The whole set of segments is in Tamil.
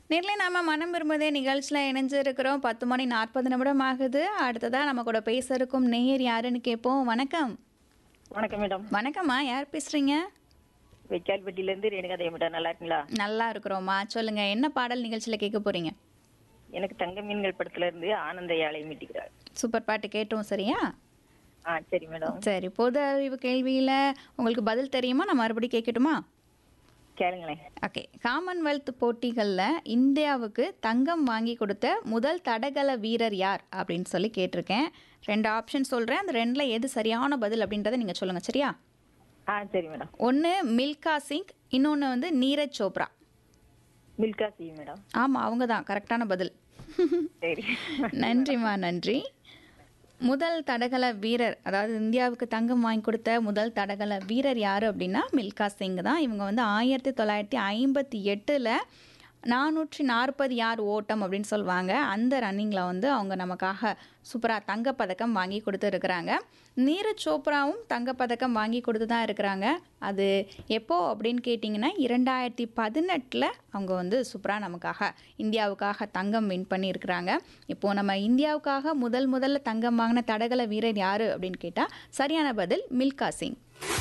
நேர்ல நாம மனம் விரும்புதே நிகழ்ச்சியில் இணைஞ்சிருக்கிறோம் பத்து மணி நாற்பது நிமிடம் ஆகுது அடுத்ததா நம்ம கூட பேச இருக்கும் நேயர் யாருன்னு கேட்போம் வணக்கம் வணக்கம் மேடம் வணக்கம்மா யார் பேசுறீங்க வெக்கால்பட்டியில இருந்து ரேணுகா தேவி மேடம் நல்லா இருக்கீங்களா நல்லா இருக்கிறோம்மா சொல்லுங்க என்ன பாடல் நிகழ்ச்சியில் கேட்க போறீங்க எனக்கு தங்க மீன்கள் படத்துல இருந்து ஆனந்த யாழை மீட்டிக்கிறார் சூப்பர் பாட்டு கேட்டோம் சரியா ஆ சரி மேடம் சரி பொது அறிவு கேள்வியில் உங்களுக்கு பதில் தெரியுமா நான் மறுபடியும் கேட்கட்டுமா கேளுங்களேன் ஓகே காமன்வெல்த் போட்டிகளில் இந்தியாவுக்கு தங்கம் வாங்கி கொடுத்த முதல் தடகள வீரர் யார் அப்படின்னு சொல்லி கேட்டிருக்கேன் ரெண்டு ஆப்ஷன் சொல்கிறேன் அந்த ரெண்டில் எது சரியான பதில் அப்படின்றத நீங்கள் சொல்லுங்கள் சரியா ஆ சரி மேடம் ஒன்று மில்கா சிங் இன்னொன்று வந்து நீரஜ் சோப்ரா மில்கா சி மேடம் ஆமாம் அவங்க தான் கரெக்டான பதில் சரி நன்றிம்மா நன்றி முதல் தடகள வீரர் அதாவது இந்தியாவுக்கு தங்கம் வாங்கி கொடுத்த முதல் தடகள வீரர் யார் அப்படின்னா மில்கா சிங் தான் இவங்க வந்து ஆயிரத்தி தொள்ளாயிரத்தி ஐம்பத்தி எட்டில் நானூற்றி நாற்பது யார் ஓட்டம் அப்படின்னு சொல்லுவாங்க அந்த ரன்னிங்கில் வந்து அவங்க நமக்காக சூப்பராக தங்கப்பதக்கம் வாங்கி கொடுத்துருக்குறாங்க நீரஜ் சோப்ராவும் தங்கப்பதக்கம் வாங்கி கொடுத்து தான் இருக்கிறாங்க அது எப்போ அப்படின்னு கேட்டிங்கன்னா இரண்டாயிரத்தி பதினெட்டில் அவங்க வந்து சூப்பராக நமக்காக இந்தியாவுக்காக தங்கம் வின் பண்ணியிருக்கிறாங்க இப்போது நம்ம இந்தியாவுக்காக முதல் முதல்ல தங்கம் வாங்கின தடகள வீரர் யார் அப்படின்னு கேட்டால் சரியான பதில் மில்கா சிங்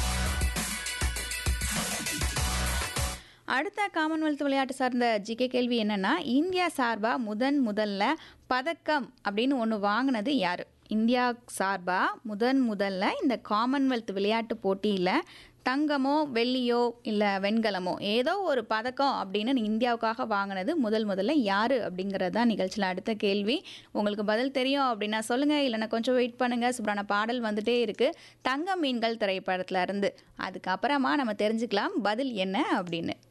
அடுத்த காமன்வெல்த் விளையாட்டு சார்ந்த ஜிகே கேள்வி என்னன்னா இந்தியா சார்பாக முதன் முதல்ல பதக்கம் அப்படின்னு ஒன்று வாங்கினது யார் இந்தியா சார்பாக முதன் முதல்ல இந்த காமன்வெல்த் விளையாட்டு போட்டியில் தங்கமோ வெள்ளியோ இல்லை வெண்கலமோ ஏதோ ஒரு பதக்கம் அப்படின்னு இந்தியாவுக்காக வாங்கினது முதல் முதல்ல யார் அப்படிங்கிறது தான் நிகழ்ச்சியில் அடுத்த கேள்வி உங்களுக்கு பதில் தெரியும் அப்படின்னா சொல்லுங்கள் இல்லைன்னா கொஞ்சம் வெயிட் பண்ணுங்கள் சூப்பரான பாடல் வந்துட்டே இருக்குது தங்க மீன்கள் திரைப்படத்துல இருந்து அதுக்கப்புறமா நம்ம தெரிஞ்சுக்கலாம் பதில் என்ன அப்படின்னு